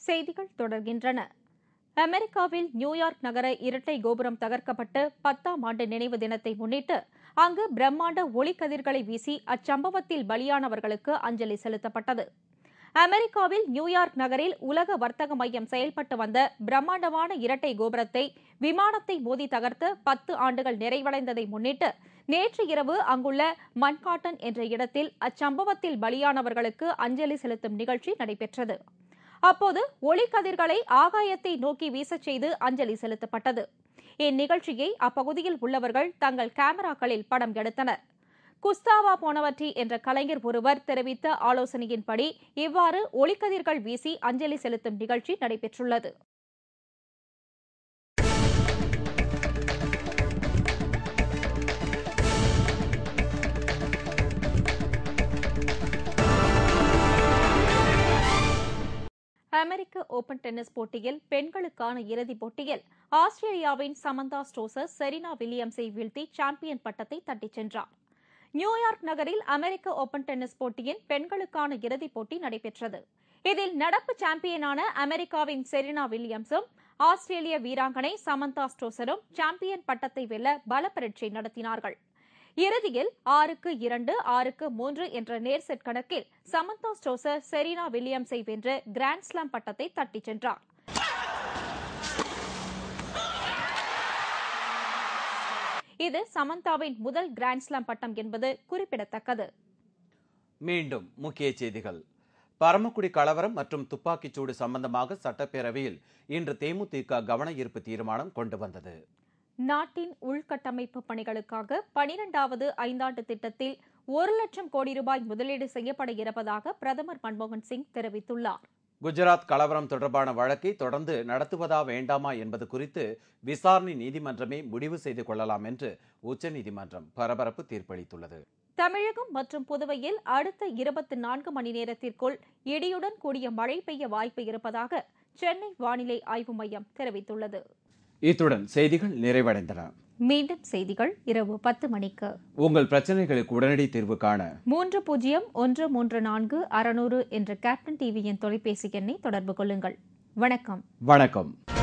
செய்திகள் தொடர்கின்றன அமெரிக்காவில் நியூயார்க் நகர இரட்டை கோபுரம் தகர்க்கப்பட்டு பத்தாம் ஆண்டு நினைவு தினத்தை முன்னிட்டு அங்கு பிரம்மாண்ட ஒளிக்கதிர்களை வீசி அச்சம்பவத்தில் பலியானவர்களுக்கு அஞ்சலி செலுத்தப்பட்டது அமெரிக்காவில் நியூயார்க் நகரில் உலக வர்த்தக மையம் செயல்பட்டு வந்த பிரம்மாண்டமான இரட்டை கோபுரத்தை விமானத்தை மோதி தகர்த்து பத்து ஆண்டுகள் நிறைவடைந்ததை முன்னிட்டு நேற்று இரவு அங்குள்ள மன்காட்டன் என்ற இடத்தில் அச்சம்பவத்தில் பலியானவர்களுக்கு அஞ்சலி செலுத்தும் நிகழ்ச்சி நடைபெற்றது அப்போது ஒளிக்கதிர்களை ஆகாயத்தை நோக்கி வீசச் செய்து அஞ்சலி செலுத்தப்பட்டது இந்நிகழ்ச்சியை அப்பகுதியில் உள்ளவர்கள் தங்கள் கேமராக்களில் படம் எடுத்தனர் குஸ்தாவா போனவற்றி என்ற கலைஞர் ஒருவர் தெரிவித்த ஆலோசனையின்படி இவ்வாறு ஒளிக்கதிர்கள் வீசி அஞ்சலி செலுத்தும் நிகழ்ச்சி நடைபெற்றுள்ளது அமெரிக்க ஓபன் டென்னிஸ் போட்டியில் பெண்களுக்கான இறுதிப் போட்டியில் ஆஸ்திரேலியாவின் சமந்தா ஸ்டோசர் செரினா வில்லியம்ஸை வீழ்த்தி சாம்பியன் பட்டத்தை தட்டிச் சென்றார் நியூயார்க் நகரில் அமெரிக்க ஓபன் டென்னிஸ் போட்டியின் பெண்களுக்கான இறுதிப் போட்டி நடைபெற்றது இதில் நடப்பு சாம்பியனான அமெரிக்காவின் செரினா வில்லியம்ஸும் ஆஸ்திரேலிய வீராங்கனை சமந்தா ஸ்டோசரும் சாம்பியன் பட்டத்தை வெல்ல பல பரீட்சை நடத்தினார்கள் இறுதியில் ஆறுக்கு இரண்டு ஆறுக்கு மூன்று என்ற நேர் செட் கணக்கில் சமந்தா ஸ்டோசர் செரீனா வில்லியம்ஸை வென்று கிராண்ட்ஸ்லாம் பட்டத்தை தட்டிச் சென்றார் இது சமந்தாவின் முதல் கிராண்ட்ஸ்லாம் பட்டம் என்பது குறிப்பிடத்தக்கது மீண்டும் முக்கிய செய்திகள் பரமக்குடி கலவரம் மற்றும் துப்பாக்கிச்சூடு சம்பந்தமாக சட்டப்பேரவையில் இன்று தேமுதிக கவன ஈர்ப்பு தீர்மானம் கொண்டு வந்தது நாட்டின் உள்கட்டமைப்பு பணிகளுக்காக பனிரெண்டாவது ஐந்தாண்டு திட்டத்தில் ஒரு லட்சம் கோடி ரூபாய் முதலீடு செய்யப்பட இருப்பதாக பிரதமர் மன்மோகன் சிங் தெரிவித்துள்ளார் குஜராத் கலவரம் தொடர்பான வழக்கை தொடர்ந்து நடத்துவதா வேண்டாமா என்பது குறித்து விசாரணை நீதிமன்றமே முடிவு செய்து கொள்ளலாம் என்று உச்சநீதிமன்றம் பரபரப்பு தீர்ப்பளித்துள்ளது தமிழகம் மற்றும் புதுவையில் அடுத்த இருபத்தி நான்கு மணி நேரத்திற்குள் இடியுடன் கூடிய மழை பெய்ய வாய்ப்பு இருப்பதாக சென்னை வானிலை ஆய்வு மையம் தெரிவித்துள்ளது இத்துடன் செய்திகள் நிறைவடைந்தன மீண்டும் செய்திகள் இரவு பத்து மணிக்கு உங்கள் பிரச்சனைகளுக்கு உடனடி தீர்வு காண மூன்று பூஜ்ஜியம் ஒன்று மூன்று நான்கு அறுநூறு என்ற கேப்டன் டிவியின் தொலைபேசி எண்ணை தொடர்பு கொள்ளுங்கள் வணக்கம் வணக்கம்